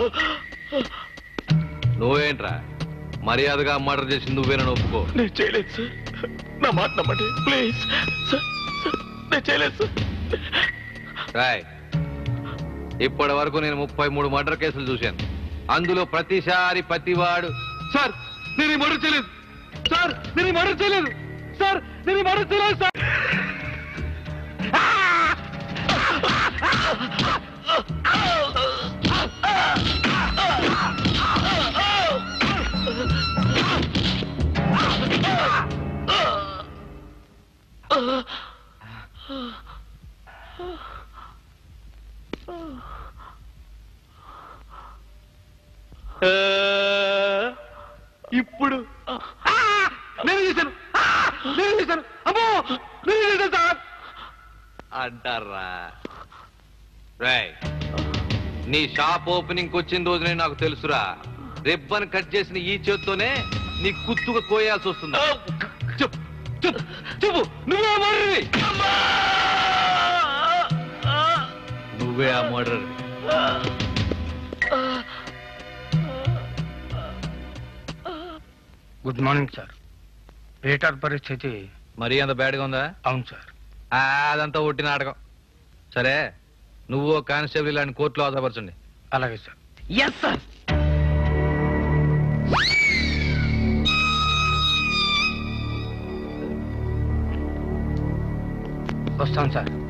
నువ్వేంట్రా మర్యాదగా మర్డర్ చేసి నువ్వేనని ఒప్పుకో నేను చేయలేదు సార్ నా మాట నమ్మండి ప్లీజ్ సార్ సార్, నేను చేయలేదు సార్ రాయ్ ఇప్పటి వరకు నేను ముప్పై మూడు మర్డర్ కేసులు చూశాను అందులో ప్రతిసారి ప్రతివాడు సార్ నేను ఈ మర్డర్ చేయలేదు సార్ నేను ఈ మర్డర్ చేయలేదు సార్ నేను ఈ మర్డర్ చేయలేదు సార్ ఆ, ఇప్పుడు ఆ! నేను చేశాను ఆ! నేను చేశాను అమ్మో నేను చేశాను సార్ అంటారా రాయ్ నీ షాప్ ఓపెనింగ్ వచ్చిన రోజునే నాకు తెలుసురా రిబ్బన్ కట్ చేసిన ఈ చేత్తోనే నీ కుత్తుగా కోయాల్సి వస్తుంది చెప్పు చెప్పు చెప్పు నువ్వే మర్రి నువ్వే ఆ murder good morning sir Peter పరిస్థితి మరీ అంత బ్యాడ్గా ఉందా అవును సార్ ఆ, అదంతా ఒట్టి నాటకం సరే నువ్వు కానిస్టేబుల్ ఇలాంటి కోర్టులో ఆధారపరచండి అలాగే సార్ ఎస్ సార్ వస్తాను సార్